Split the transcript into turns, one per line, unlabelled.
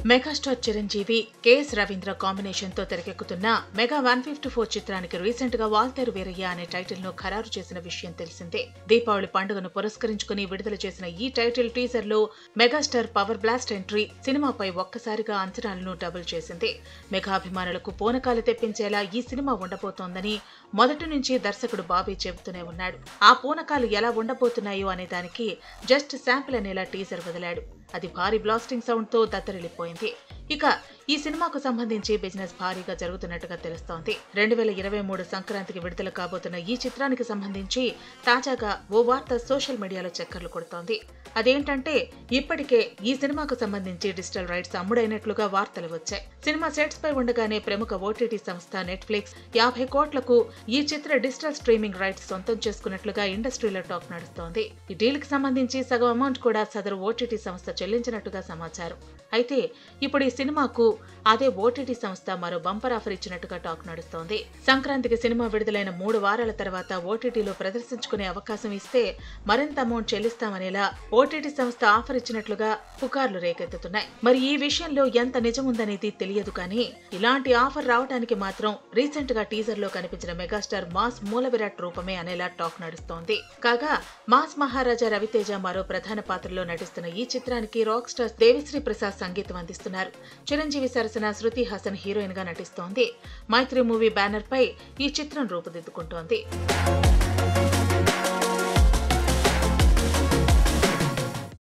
megastar Chiranjeevi K S Ravindra combination తో తెరకెక్కుతున్న mega one fifty four చిత్రానికి రీసెంట్ గా వాల్తేరు వీరయ్య అనే టైటిల్ ను ఖరారు చేసిన విషయం తెలిసిందే దీపావళి పండుగను పురస్కరించుకుని విడుదల చేసిన ఈ టైటిల్ టీజర్ లో మెగాస్టార్ పవర్ బ్లాస్ట్ ఎంట్రీ సినిమాపై ఒక్కసారిగా అంచనాలను డబుల్ చేసింది మెగా అభిమానులకు పూనకాలు తెప్పించేలా ఈ సినిమా ఉండబోతోందని మొదటి నుంచి దర్శకుడు బాబీ చెబుతూనే ఉన్నాడు ఆ పూనకాలు ఎలా ఉండబోతున్నాయో అనే దానికి జస్ట్ శాంపిల్ అనేలా టీజర్ వదిలాడు అది భారీ బ్లాస్టింగ్ సౌండ్ తో దత్తరిల్లిపోయింది ఇక ఈ సినిమాకు సంబంధించి బిజినెస్ భారీగా జరుగుతున్నట్టుగా తెలుస్తోంది రెండు వేల ఇరవై మూడు సంక్రాంతికి విడుదల కాబోతున్న ఈ చిత్రానికి సంబంధించి తాజాగా ఓ వార్త సోషల్ మీడియాలో చక్కర్లు కొడుతోంది అదేంటంటే ఇప్పటికే ఈ సినిమాకు సంబంధించి డిజిటల్ రైట్స్ అమ్ముడైనట్లుగా వార్తలు వచ్చాయి సినిమా సెట్స్ పై ఉండగానే ప్రముఖ ఓటీటీ సంస్థ నెట్ఫ్లిక్స్ యాభై కోట్లకు ఈ చిత్ర డిజిటల్ స్ట్రీమింగ్ రైట్స్ సొంతం చేసుకున్నట్లుగా ఇండస్ట్రీలో టాక్ నడుస్తోంది ఈ డీల్ కి సంబంధించి సగం అమౌంట్ కూడా సదరు ఓటీటీ సంస్థ చెల్లించినట్టుగా సమాచారం అయితే ఇప్పుడు ఈ సినిమాకు అదే ఓటీటీ సంస్థ మరో బంపర్ ఆఫర్ ఇచ్చినట్టుగా టాక్ నడుస్తోంది సంక్రాంతికి సినిమా విడుదలైన మూడు వారాల తర్వాత ఓటీటీలో ప్రదర్శించుకునే అవకాశం ఇస్తే మరింత అమౌంట్ చెల్లిస్తామనేలా ఓటీటీ సంస్థ ఆఫర్ ఇచ్చినట్లుగా పుకార్లు రేకెత్తుతున్నాయి మరి ఈ విషయంలో ఎంత నిజముందనేది తెలియదు కానీ ఇలాంటి ఆఫర్ రావడానికి మాత్రం రీసెంట్ గా టీజర్ లో కనిపించిన మెగాస్టార్ మాస్ మూల విరాట్ రూపమే అనేలా టాక్ నడుస్తోంది కాగా మాస్ మహారాజా రవితేజ మరో ప్రధాన పాత్రలో నటిస్తున్న ఈ చిత్రానికి రాక్ స్టార్ దేవిశ్రీ ప్రసాద్ సంగీతం అందిస్తున్నారు చిరంజీవి సరసన శృతి హాసన్ హీరోయిన్ గా నటిస్తోంది మైత్రి మూవీ బ్యానర్ పై ఈ చిత్రం రూపుదిద్దుకుంటోంది